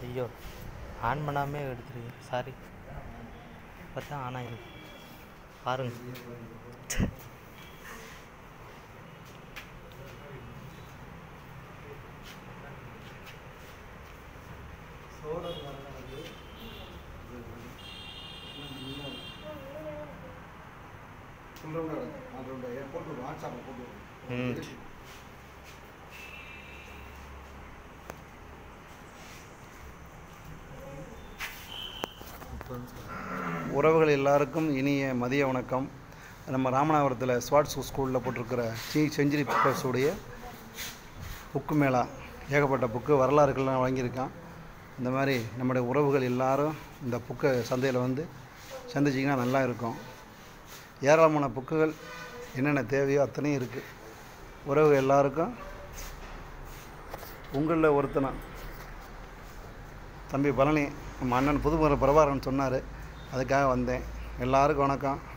ஐயோ ஆன் பண்ணாமே எடுத்துருக்கீங்க சாரி பார்த்தா ஆன் ஆகிருக்கு பாருங்க சொல்கிறேன் அதோட போட்டு வாட்ஸ்அப்பில் போட்டு ம் உறவுகள் எல்லாருக்கும் இனிய மதிய வணக்கம் நம்ம ராமநாதபுரத்தில் ஸ்வாட்ஸ் ஸ்கூலில் போட்டிருக்கிற சி செஞ்சுரி புக்கர்ஸுடைய புக்கு மேளா ஏகப்பட்ட புக்கு வரலாறுகள்லாம் வழங்கியிருக்கான் இந்த மாதிரி நம்முடைய உறவுகள் எல்லாரும் இந்த புக்கை சந்தையில் வந்து சந்திச்சிங்கன்னா நல்லா இருக்கும் ஏராளமான புக்குகள் என்னென்ன தேவையோ அத்தனையும் இருக்குது உறவுகள் எல்லாருக்கும் உங்களில் ஒருத்தனா தம்பி பழனி நம்ம அண்ணன் புதுமுறை பிரபாகரன் சொன்னார் அதுக்காக வந்தேன் எல்லாருக்கும் வணக்கம்